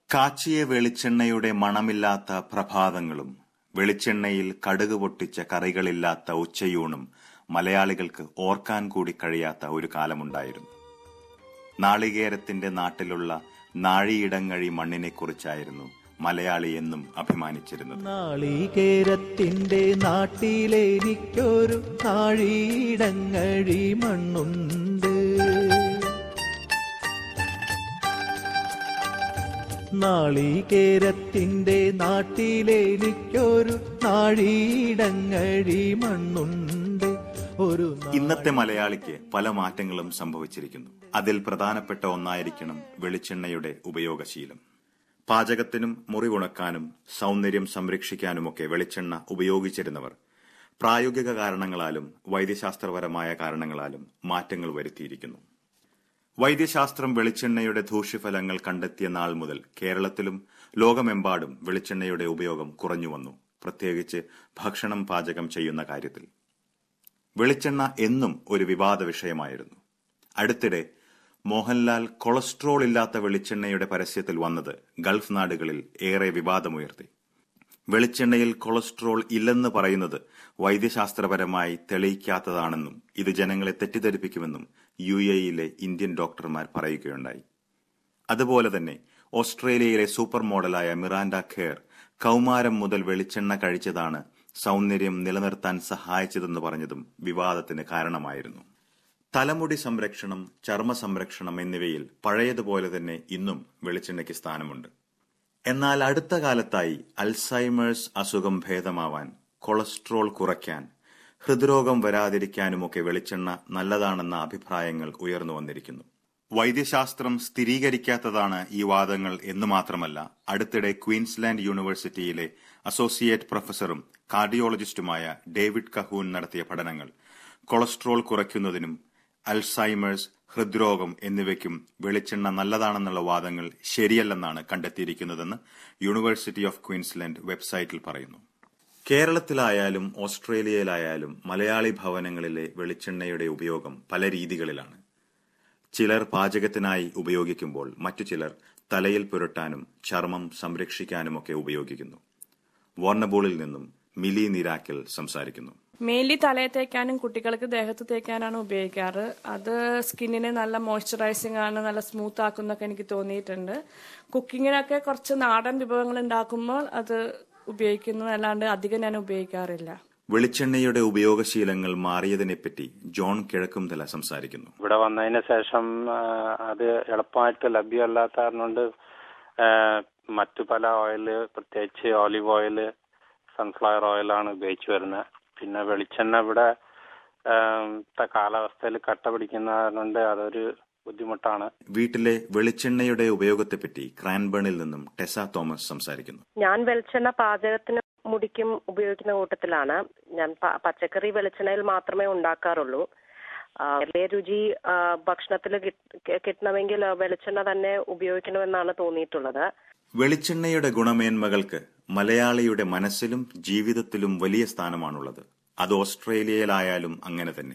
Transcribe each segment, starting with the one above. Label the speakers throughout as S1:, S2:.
S1: കാച്ചിയ വെളിച്ചെണ്ണയുടെ മണമില്ലാത്ത പ്രഭാതങ്ങളും വെളിച്ചെണ്ണയിൽ കടുക് പൊട്ടിച്ച കറികളില്ലാത്ത ഉച്ചയൂണും മലയാളികൾക്ക് ഓർക്കാൻ കൂടി കഴിയാത്ത ഒരു കാലമുണ്ടായിരുന്നു നാളികേരത്തിന്റെ നാട്ടിലുള്ള നാഴിയിടങ്ങഴി മണ്ണിനെക്കുറിച്ചായിരുന്നു മലയാളി എന്നും അഭിമാനിച്ചിരുന്നത്
S2: നാളികേരത്തിന്റെ നാട്ടിലെനിക്കൊരു നാഴിയിടങ്ങഴി മണ്ണുണ്ട് നാളികേരത്തിന്റെ നാട്ടിലെനിക്കൊരു നാഴിയിടങ്ങഴി മണ്ണുണ്ട് ഒരു
S1: ഇന്നത്തെ മലയാളിക്ക് പല മാറ്റങ്ങളും സംഭവിച്ചിരിക്കുന്നു അതിൽ പ്രധാനപ്പെട്ട ഒന്നായിരിക്കണം വെളിച്ചെണ്ണയുടെ ഉപയോഗശീലം പാചകത്തിനും മുറിവുണക്കാനും സൗന്ദര്യം സംരക്ഷിക്കാനുമൊക്കെ വെളിച്ചെണ്ണ ഉപയോഗിച്ചിരുന്നവർ പ്രായോഗിക കാരണങ്ങളാലും വൈദ്യശാസ്ത്രപരമായ കാരണങ്ങളാലും മാറ്റങ്ങൾ വരുത്തിയിരിക്കുന്നു വൈദ്യശാസ്ത്രം വെളിച്ചെണ്ണയുടെ ദൂഷ്യഫലങ്ങൾ കണ്ടെത്തിയ നാൾ മുതൽ കേരളത്തിലും ലോകമെമ്പാടും വെളിച്ചെണ്ണയുടെ ഉപയോഗം കുറഞ്ഞു വന്നു പ്രത്യേകിച്ച് ഭക്ഷണം പാചകം ചെയ്യുന്ന കാര്യത്തിൽ വെളിച്ചെണ്ണ എന്നും ഒരു വിവാദ വിഷയമായിരുന്നു അടുത്തിടെ മോഹൻലാൽ കൊളസ്ട്രോൾ ഇല്ലാത്ത വെളിച്ചെണ്ണയുടെ പരസ്യത്തിൽ വന്നത് ഗൾഫ് നാടുകളിൽ ഏറെ വിവാദമുയർത്തി വെളിച്ചെണ്ണയിൽ കൊളസ്ട്രോൾ ഇല്ലെന്ന് പറയുന്നത് വൈദ്യശാസ്ത്രപരമായി തെളിയിക്കാത്തതാണെന്നും ഇത് ജനങ്ങളെ തെറ്റിദ്ധരിപ്പിക്കുമെന്നും യു എയിലെ ഇന്ത്യൻ ഡോക്ടർമാർ പറയുകയുണ്ടായി അതുപോലെ തന്നെ ഓസ്ട്രേലിയയിലെ സൂപ്പർ മോഡലായ മിറാൻഡ ഖേർ കൗമാരം മുതൽ വെളിച്ചെണ്ണ കഴിച്ചതാണ് സൗന്ദര്യം നിലനിർത്താൻ സഹായിച്ചതെന്ന് പറഞ്ഞതും വിവാദത്തിന് കാരണമായിരുന്നു തലമുടി സംരക്ഷണം ചർമ്മ സംരക്ഷണം എന്നിവയിൽ പഴയതുപോലെ തന്നെ ഇന്നും വെളിച്ചെണ്ണയ്ക്ക് സ്ഥാനമുണ്ട് എന്നാൽ അടുത്ത കാലത്തായി അൽസൈമേഴ്സ് അസുഖം ഭേദമാവാൻ കൊളസ്ട്രോൾ കുറയ്ക്കാൻ ഹൃദ്രോഗം വരാതിരിക്കാനുമൊക്കെ വെളിച്ചെണ്ണ നല്ലതാണെന്ന അഭിപ്രായങ്ങൾ ഉയർന്നു വന്നിരിക്കുന്നു വൈദ്യശാസ്ത്രം സ്ഥിരീകരിക്കാത്തതാണ് ഈ വാദങ്ങൾ എന്ന് മാത്രമല്ല അടുത്തിടെ ക്വീൻസ്ലാൻഡ് യൂണിവേഴ്സിറ്റിയിലെ അസോസിയേറ്റ് പ്രൊഫസറും കാർഡിയോളജിസ്റ്റുമായ ഡേവിഡ് കഹൂൻ നടത്തിയ പഠനങ്ങൾ കൊളസ്ട്രോൾ കുറയ്ക്കുന്നതിനും അൽസൈമേഴ്സ് ഹൃദ്രോഗം എന്നിവയ്ക്കും വെളിച്ചെണ്ണ നല്ലതാണെന്നുള്ള വാദങ്ങൾ ശരിയല്ലെന്നാണ് കണ്ടെത്തിയിരിക്കുന്നതെന്ന് യൂണിവേഴ്സിറ്റി ഓഫ് ക്വീൻസ്ലാൻഡ് വെബ്സൈറ്റിൽ പറയുന്നു കേരളത്തിലായാലും ഓസ്ട്രേലിയയിലായാലും മലയാളി ഭവനങ്ങളിലെ വെളിച്ചെണ്ണയുടെ ഉപയോഗം പല രീതികളിലാണ് ചിലർ പാചകത്തിനായി ഉപയോഗിക്കുമ്പോൾ മറ്റു ചിലർ തലയിൽ പുരട്ടാനും ചർമ്മം സംരക്ഷിക്കാനുമൊക്കെ ഉപയോഗിക്കുന്നു വാർണബോളിൽ നിന്നും മിലി നിരാക്കിൽ സംസാരിക്കുന്നു
S3: മെയിൻലി തലയിൽ തേക്കാനും കുട്ടികൾക്ക് ദേഹത്ത് തേക്കാനാണ് ഉപയോഗിക്കാറ് അത് സ്കിന്നിന് നല്ല മോയ്സ്ചറൈസിംഗ് ആണ് നല്ല സ്മൂത്ത് ആക്കുന്നൊക്കെ എനിക്ക് തോന്നിയിട്ടുണ്ട് കുക്കിങ്ങിനൊക്കെ കുറച്ച് നാടൻ വിഭവങ്ങൾ ഉണ്ടാക്കുമ്പോൾ അത് ഉപയോഗിക്കുന്നത് അല്ലാണ്ട് അധികം ഞാൻ ഉപയോഗിക്കാറില്ല
S1: വെളിച്ചെണ്ണയുടെ ഉപയോഗശീലങ്ങൾ മാറിയതിനെപ്പറ്റി ജോൺ കിഴക്കുംതല സംസാരിക്കുന്നു
S4: ഇവിടെ വന്നതിന് ശേഷം ആ, അത് എളുപ്പമായിട്ട് ലഭ്യമല്ലാത്ത കാരണം കൊണ്ട് ആ, മറ്റു പല ഓയില് പ്രത്യേകിച്ച് ഓലിവ് ഓയില് സൺഫ്ലവർ ഓയിലാണ് ഉപയോഗിച്ചു വരുന്നത് പിന്നെ വെളിച്ചെണ്ണ ഇവിടെ ആ, ത്തെ കാലാവസ്ഥയിൽ കട്ട പിടിക്കുന്ന കാരണം കൊണ്ട് അതൊരു ബുദ്ധിമുട്ടാണ്
S1: വീട്ടിലെ വെളിച്ചെണ്ണയുടെ ഉപയോഗത്തെപ്പറ്റി ക്രാൻബേണിൽ നിന്നും ടെസ തോമസ് സംസാരിക്കുന്നു
S5: ഞാൻ വെളിച്ചെണ്ണ പാചകത്തിന് മുടിക്കും ഉപയോഗിക്കുന്ന കൂട്ടത്തിലാണ് ഞാൻ പ- പച്ചക്കറി വെളിച്ചെണ്ണയിൽ മാത്രമേ ഉണ്ടാക്കാറുള്ളൂ ആ, വലിയ രുചി ഭക്ഷണത്തിൽ കിട്ടണമെങ്കിൽ വെളിച്ചെണ്ണ തന്നെ ഉപയോഗിക്കണമെന്നാണ് തോന്നിയിട്ടുള്ളത്
S1: വെളിച്ചെണ്ണയുടെ ഗുണമേന്മകൾക്ക് മലയാളിയുടെ മനസ്സിലും ജീവിതത്തിലും വലിയ സ്ഥാനമാണുള്ളത് അത് ഓസ്ട്രേലിയയിലായാലും അങ്ങനെ തന്നെ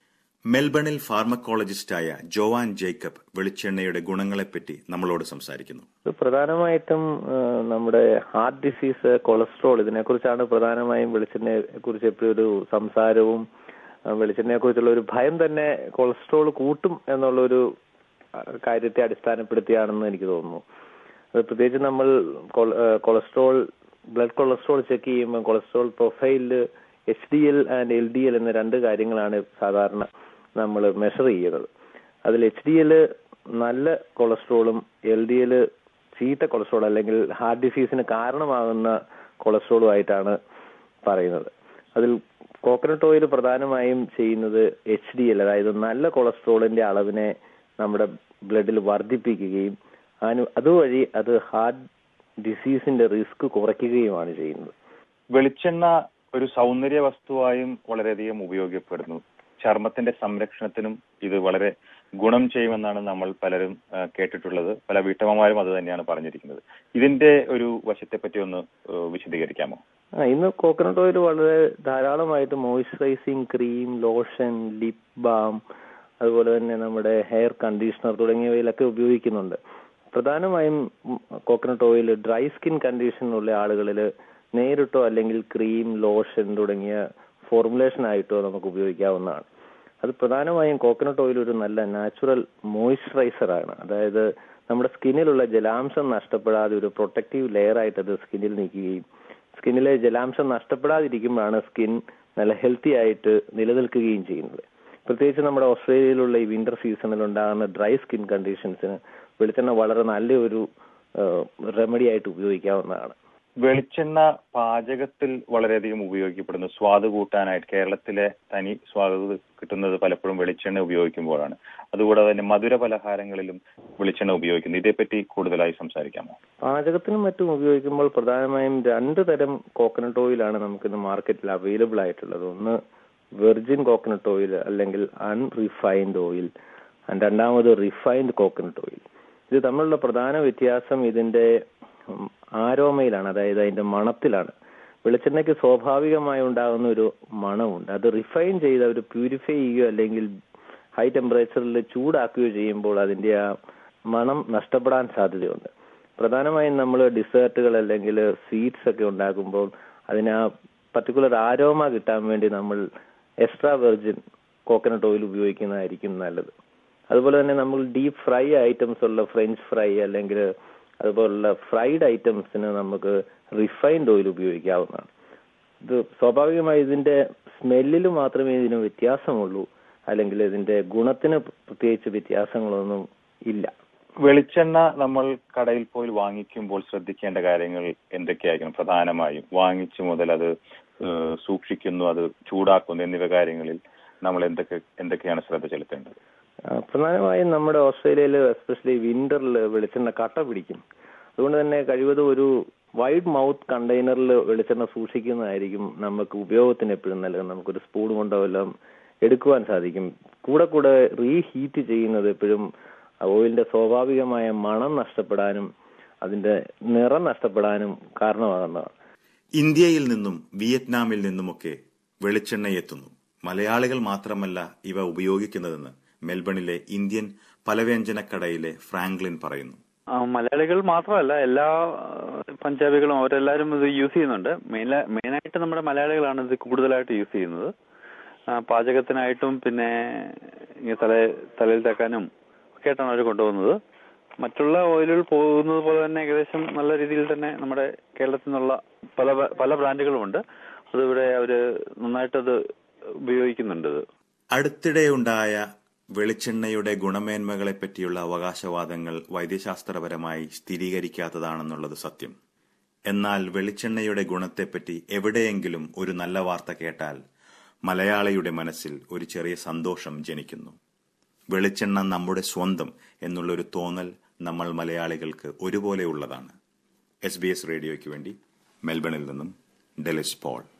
S1: മെൽബണിൽ ഫാർമക്കോളജിസ്റ്റായ ജോവാൻ ജേക്കബ് വെളിച്ചെണ്ണയുടെ ഗുണങ്ങളെപ്പറ്റി നമ്മളോട് സംസാരിക്കുന്നു
S6: ഇത് പ്രധാനമായിട്ടും ആ, നമ്മുടെ ഹാർട്ട് ഡിസീസ് കൊളസ്ട്രോൾ ഇതിനെക്കുറിച്ചാണ് പ്രധാനമായും വെളിച്ചെണ്ണയെ കുറിച്ച് എപ്പോഴും ഒരു സംസാരവും ആ, വെളിച്ചെണ്ണയെ കുറിച്ചുള്ള ഒരു ഭയം തന്നെ കൊളസ്ട്രോൾ കൂട്ടും എന്നുള്ളൊരു ആ, കാര്യത്തെ അടിസ്ഥാനപ്പെടുത്തിയാണെന്ന് എനിക്ക് തോന്നുന്നു അത് പ്രത്യേകിച്ച് നമ്മൾ കൊള- ആ, കൊളസ്ട്രോൾ ബ്ലഡ് കൊളസ്ട്രോൾ ചെക്ക് ചെയ്യുമ്പോൾ കൊളസ്ട്രോൾ പ്രൊഫൈലിൽ H D L and L D L എന്ന രണ്ട് കാര്യങ്ങളാണ് സാധാരണ നമ്മൾ മെഷർ ചെയ്യുന്നത് അതിൽ എച്ച് ഡി എൽ നല്ല കൊളസ്ട്രോളും എൽ ഡി എൽ ചീത്ത കൊളസ്ട്രോൾ അല്ലെങ്കിൽ ഹാർട്ട് ഡിസീസിന് കാരണമാകുന്ന കൊളസ്ട്രോളും ആയിട്ടാണ് പറയുന്നത് അതിൽ കോക്കനട്ട് ഓയിൽ പ്രധാനമായും ചെയ്യുന്നത് എച്ച് ഡി എൽ അതായത് നല്ല കൊളസ്ട്രോളിന്റെ അളവിനെ നമ്മുടെ ബ്ലഡിൽ വർദ്ധിപ്പിക്കുകയും അതിന് അതുവഴി അത് ഹാർട്ട് ഡിസീസിന്റെ റിസ്ക് കുറയ്ക്കുകയുമാണ് ചെയ്യുന്നത്
S7: വെളിച്ചെണ്ണ ഒരു സൗന്ദര്യ വസ്തുവായും വളരെയധികം ഉപയോഗപ്പെടുന്നു ചർമ്മത്തിന്റെ സംരക്ഷണത്തിനും ഇത് വളരെ ഗുണം ചെയ്യുമെന്നാണ് നമ്മൾ പലരും ആ, കേട്ടിട്ടുള്ളത് പല വീട്ടമ്മമാരും അത് തന്നെയാണ് പറഞ്ഞിരിക്കുന്നത് ഇതിന്റെ ഒരു വശത്തെ പറ്റി ഒന്ന് ആ, വിശദീകരിക്കാമോ
S6: ആ ഇന്ന് കോക്കനട്ട് ഓയിൽ വളരെ ധാരാളമായിട്ട് moisturising cream lotion lip balm അതുപോലെ തന്നെ നമ്മുടെ ഹെയർ കണ്ടീഷണർ തുടങ്ങിയവയിലൊക്കെ ഉപയോഗിക്കുന്നുണ്ട് പ്രധാനമായും കോക്കനട്ട് ഓയിൽ ഡ്രൈ സ്കിൻ കണ്ടീഷനുള്ള ആളുകളിൽ നേരിട്ടോ അല്ലെങ്കിൽ ക്രീം ലോഷൻ തുടങ്ങിയ ഫോർമുലേഷൻ ആയിട്ടോ നമുക്ക് ഉപയോഗിക്കാവുന്നതാണ് അത് പ്രധാനമായും കോക്കനട്ട് ഓയിൽ ഒരു നല്ല നാച്ചുറൽ മോയ്സ്ചറൈസർ ആണ് അതായത് നമ്മുടെ സ്കിന്നിലുള്ള ജലാംശം നഷ്ടപ്പെടാതെ ഒരു പ്രൊട്ടക്റ്റീവ് ലെയർ ആയിട്ട് അത് സ്കിന്നിൽ നിൽക്കുകയും സ്കിന്നിലെ ജലാംശം നഷ്ടപ്പെടാതിരിക്കുമ്പോഴാണ് സ്കിൻ നല്ല ഹെൽത്തി ആയിട്ട് നിലനിൽക്കുകയും ചെയ്യുന്നത് പ്രത്യേകിച്ച് നമ്മുടെ ഓസ്ട്രേലിയയിലുള്ള ഈ വിന്റർ സീസണിൽ ഉണ്ടാകുന്ന ഡ്രൈ സ്കിൻ കണ്ടീഷൻസിന് വെളിച്ചെണ്ണ വളരെ നല്ലൊരു റെമഡി ആയിട്ട് ഉപയോഗിക്കാവുന്നതാണ്
S7: വെളിച്ചെണ്ണ പാചകത്തിൽ വളരെയധികം ഉപയോഗിക്കപ്പെടുന്നു സ്വാദ് കൂട്ടാനായിട്ട് കേരളത്തിലെ തനി സ്വാദ് കിട്ടുന്നത് പലപ്പോഴും വെളിച്ചെണ്ണ ഉപയോഗിക്കുമ്പോഴാണ് അതുകൂടാതെ തന്നെ മധുര പലഹാരങ്ങളിലും വെളിച്ചെണ്ണ ഉപയോഗിക്കുന്നു ഇതേപ്പറ്റി കൂടുതലായി സംസാരിക്കാമോ
S6: പാചകത്തിനും മറ്റും ഉപയോഗിക്കുമ്പോൾ പ്രധാനമായും രണ്ട് തരം കോക്കനട്ട് ഓയിലാണ് നമുക്കിന്ന് മാർക്കറ്റിൽ അവൈലബിൾ ആയിട്ടുള്ളത് ഒന്ന് വെർജിൻ കോക്കനട്ട് ഓയിൽ അല്ലെങ്കിൽ അൺറിഫൈൻഡ് ഓയിൽ രണ്ടാമത് റിഫൈൻഡ് കോക്കനട്ട് ഓയിൽ ഇത് തമ്മിലുള്ള പ്രധാന വ്യത്യാസം ഇതിന്റെ ഉം, ആരോമയിലാണ് അതായത് അതിന്റെ മണത്തിലാണ് വെളിച്ചെണ്ണയ്ക്ക് സ്വാഭാവികമായി ഉണ്ടാകുന്ന ഒരു മണമുണ്ട് അത് റിഫൈൻ ചെയ്ത് അവർ പ്യൂരിഫൈ ചെയ്യുകയോ അല്ലെങ്കിൽ ഹൈ ടെമ്പറേച്ചറിൽ ചൂടാക്കുകയോ ചെയ്യുമ്പോൾ അതിന്റെ ആ മണം നഷ്ടപ്പെടാൻ സാധ്യതയുണ്ട് പ്രധാനമായും നമ്മൾ ഡിസേർട്ടുകൾ അല്ലെങ്കിൽ സ്വീറ്റ്സ് ഒക്കെ ഉണ്ടാക്കുമ്പോൾ അതിന് ആ പർട്ടിക്കുലർ ആരോമ കിട്ടാൻ വേണ്ടി നമ്മൾ എക്സ്ട്രാ വെർജിൻ കോക്കനട്ട് ഓയിൽ ഉപയോഗിക്കുന്നതായിരിക്കും നല്ലത് അതുപോലെ തന്നെ നമ്മൾ ഡീപ് ഫ്രൈ ഐറ്റംസ് ഉള്ള ഫ്രഞ്ച് ഫ്രൈ അല്ലെങ്കിൽ അതുപോലുള്ള ഫ്രൈഡ് ഐറ്റംസിന് നമുക്ക് റിഫൈൻഡ് ഓയിൽ ഉപയോഗിക്കാവുന്നതാണ് ഇത് സ്വാഭാവികമായി ഇതിന്റെ സ്മെല്ലിൽ മാത്രമേ ഇതിന് വ്യത്യാസമുള്ളൂ അല്ലെങ്കിൽ ഇതിന്റെ ഗുണത്തിന് പ്രത്യേകിച്ച് വ്യത്യാസങ്ങളൊന്നും ഇല്ല
S7: വെളിച്ചെണ്ണ നമ്മൾ കടയിൽ പോയി വാങ്ങിക്കുമ്പോൾ ശ്രദ്ധിക്കേണ്ട കാര്യങ്ങൾ എന്തൊക്കെയായിരിക്കണം പ്രധാനമായും വാങ്ങിച്ചു മുതൽ അത് ഏഹ്, സൂക്ഷിക്കുന്നു അത് ചൂടാക്കുന്നു എന്നിവ കാര്യങ്ങളിൽ നമ്മൾ എന്തൊക്കെ എന്തൊക്കെയാണ് ശ്രദ്ധ ചെലുത്തേണ്ടത്
S6: ആ, പ്രധാനമായും നമ്മുടെ ഓസ്ട്രേലിയയിൽ എസ്പെഷ്യലി വിന്ററിൽ വെളിച്ചെണ്ണ കട്ട പിടിക്കും അതുകൊണ്ട് തന്നെ കഴിവതും ഒരു വൈഡ് മൗത്ത് കണ്ടെയ്നറിൽ വെളിച്ചെണ്ണ സൂക്ഷിക്കുന്നതായിരിക്കും നമുക്ക് ഉപയോഗത്തിന് എപ്പോഴും നല്ലത് നമുക്കൊരു സ്പൂൺ കൊണ്ടോ എല്ലാം എടുക്കുവാൻ സാധിക്കും കൂടെ കൂടെ റീഹീറ്റ് ചെയ്യുന്നത് എപ്പോഴും ഓയിലിന്റെ സ്വാഭാവികമായ മണം നഷ്ടപ്പെടാനും അതിന്റെ നിറം നഷ്ടപ്പെടാനും കാരണമാകുന്നതാണ്
S1: ഇന്ത്യയിൽ നിന്നും വിയറ്റ്നാമിൽ നിന്നുമൊക്കെ വെളിച്ചെണ്ണ എത്തുന്നു മലയാളികൾ മാത്രമല്ല ഇവ ഉപയോഗിക്കുന്നതെന്ന് മെൽബണിലെ ഇന്ത്യൻ പലവ്യഞ്ജനക്കടയിലെ ഫ്രാങ്ക്ലിൻ പറയുന്നു
S8: ആ, മലയാളികൾ മാത്രമല്ല എല്ലാ ആ, പഞ്ചാബികളും അവരെല്ലാരും ഇത് യൂസ് ചെയ്യുന്നുണ്ട് മെയിൻ മെയിനായിട്ട് നമ്മുടെ മലയാളികളാണ് ഇത് കൂടുതലായിട്ട് യൂസ് ചെയ്യുന്നത് ആ, പാചകത്തിനായിട്ടും പിന്നെ ഇങ്ങനെ തല തലയിൽ തേക്കാനും ഒക്കെ ആയിട്ടാണ് അവർ കൊണ്ടുപോകുന്നത് മറ്റുള്ള ഓയിലുകൾ പോകുന്നത് പോലെ തന്നെ ഏകദേശം നല്ല രീതിയിൽ തന്നെ നമ്മുടെ കേരളത്തിൽ നിന്നുള്ള പല പല ബ്രാൻഡുകളുമുണ്ട് അത് ഇവിടെ അവര് നന്നായിട്ടത് ഉപയോഗിക്കുന്നുണ്ട് ഇത്
S1: അടുത്തിടെയുണ്ടായ വെളിച്ചെണ്ണയുടെ ഗുണമേന്മകളെ പറ്റിയുള്ള അവകാശവാദങ്ങൾ വൈദ്യശാസ്ത്രപരമായി സ്ഥിരീകരിക്കാത്തതാണെന്നുള്ളത് സത്യം എന്നാൽ വെളിച്ചെണ്ണയുടെ ഗുണത്തെപ്പറ്റി എവിടെയെങ്കിലും ഒരു നല്ല വാർത്ത കേട്ടാൽ മലയാളിയുടെ മനസ്സിൽ ഒരു ചെറിയ സന്തോഷം ജനിക്കുന്നു വെളിച്ചെണ്ണ നമ്മുടെ സ്വന്തം എന്നുള്ളൊരു തോന്നൽ നമ്മൾ മലയാളികൾക്ക് ഒരുപോലെ ഉള്ളതാണ് എസ് ബി എസ് റേഡിയോയ്ക്ക് വേണ്ടി മെൽബണിൽ നിന്നും ഡെലിസ് പോൾ